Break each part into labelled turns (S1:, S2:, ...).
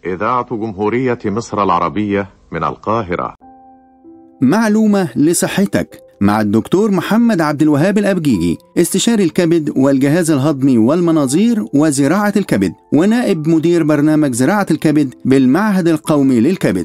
S1: إذاعة جمهورية مصر العربية من القاهرة
S2: معلومة لصحتك مع الدكتور محمد عبد الوهاب الأبجيجي استشاري الكبد والجهاز الهضمي والمناظير وزراعة الكبد ونائب مدير برنامج زراعة الكبد بالمعهد القومي للكبد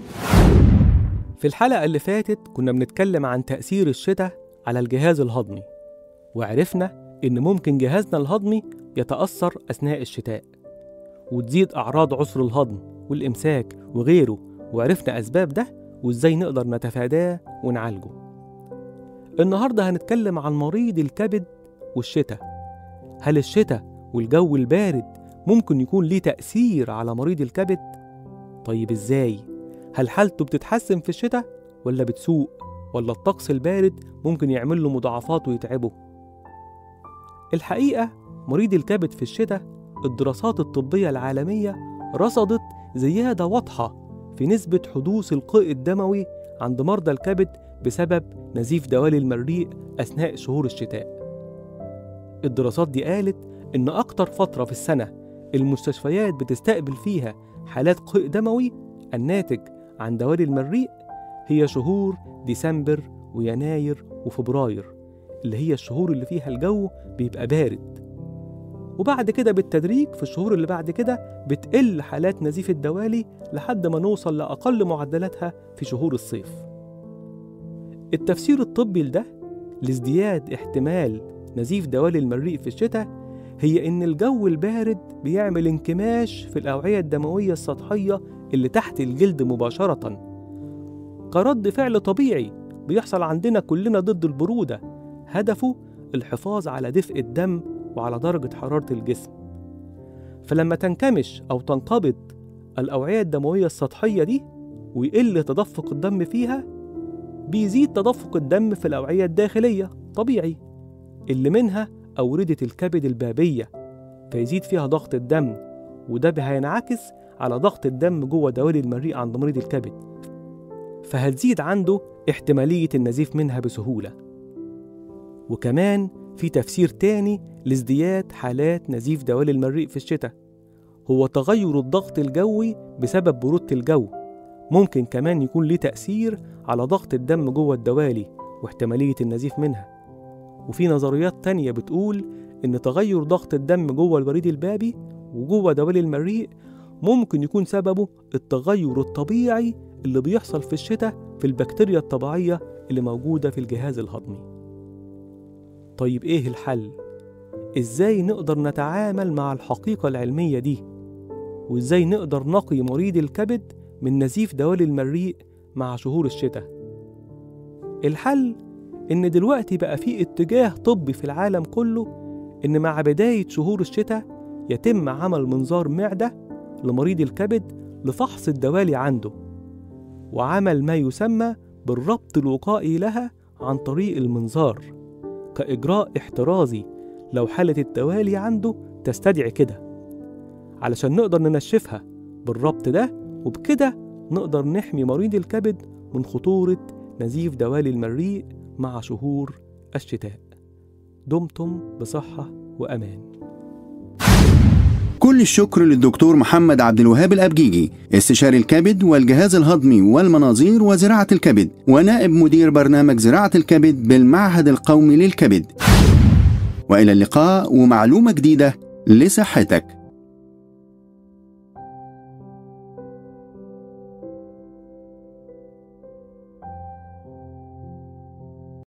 S3: في الحلقة اللي فاتت كنا بنتكلم عن تأثير الشتاء على الجهاز الهضمي وعرفنا إن ممكن جهازنا الهضمي يتأثر أثناء الشتاء وتزيد أعراض عسر الهضم والإمساك وغيره وعرفنا أسباب ده وإزاي نقدر نتفاداه ونعالجه النهاردة هنتكلم عن مريض الكبد والشتاء هل الشتاء والجو البارد ممكن يكون ليه تأثير على مريض الكبد؟ طيب إزاي؟ هل حالته بتتحسن في الشتاء ولا بتسوء ولا الطقس البارد ممكن يعمل له مضاعفات ويتعبه الحقيقة مريض الكبد في الشتاء الدراسات الطبية العالمية رصدت زيادة واضحة في نسبة حدوث القيء الدموي عند مرضى الكبد بسبب نزيف دوالي المريء أثناء شهور الشتاء الدراسات دي قالت إن أكتر فترة في السنة المستشفيات بتستقبل فيها حالات قيء دموي الناتج عن دوالي المريء هي شهور ديسمبر ويناير وفبراير اللي هي الشهور اللي فيها الجو بيبقى بارد وبعد كده بالتدريج في الشهور اللي بعد كده بتقل حالات نزيف الدوالي لحد ما نوصل لأقل معدلاتها في شهور الصيف التفسير الطبي لده لازدياد احتمال نزيف دوالي المريء في الشتاء هي إن الجو البارد بيعمل انكماش في الأوعية الدموية السطحية اللي تحت الجلد مباشرة كرد فعل طبيعي بيحصل عندنا كلنا ضد البرودة هدفه الحفاظ على دفء الدم وعلى درجة حرارة الجسم فلما تنكمش أو تنقبض الأوعية الدموية السطحية دي ويقل تدفق الدم فيها بيزيد تدفق الدم في الأوعية الداخلية طبيعي اللي منها أوردة الكبد البابية فيزيد فيها ضغط الدم وده هينعكس على ضغط الدم جوه دوالي المريء عند مريض الكبد فهتزيد عنده احتمالية النزيف منها بسهولة وكمان في تفسير تاني لازدياد حالات نزيف دوالي المريء في الشتاء هو تغير الضغط الجوي بسبب برودة الجو ممكن كمان يكون ليه تأثير على ضغط الدم جوه الدوالي واحتمالية النزيف منها وفي نظريات تانية بتقول إن تغير ضغط الدم جوه الوريد البابي وجوه دوالي المريء ممكن يكون سببه التغير الطبيعي اللي بيحصل في الشتاء في البكتيريا الطبيعية اللي موجودة في الجهاز الهضمي طيب إيه الحل؟ إزاي نقدر نتعامل مع الحقيقة العلمية دي؟ وإزاي نقدر نقي مريض الكبد من نزيف دوالي المريء مع شهور الشتاء؟ الحل إن دلوقتي بقى في اتجاه طبي في العالم كله إن مع بداية شهور الشتاء يتم عمل منظار معدة لمريض الكبد لفحص الدوالي عنده وعمل ما يسمى بالربط الوقائي لها عن طريق المنظار كإجراء احترازي لو حالة الدوالي عنده تستدعي كده علشان نقدر ننشفها بالربط ده وبكده نقدر نحمي مريض الكبد من خطورة نزيف دوالي المريء مع شهور الشتاء دمتم بصحة وأمان
S2: كل الشكر للدكتور محمد عبد الوهاب الأبجيجي استشاري الكبد والجهاز الهضمي والمناظير وزراعة الكبد ونائب مدير برنامج زراعة الكبد بالمعهد القومي للكبد وإلى اللقاء ومعلومة جديدة لصحتك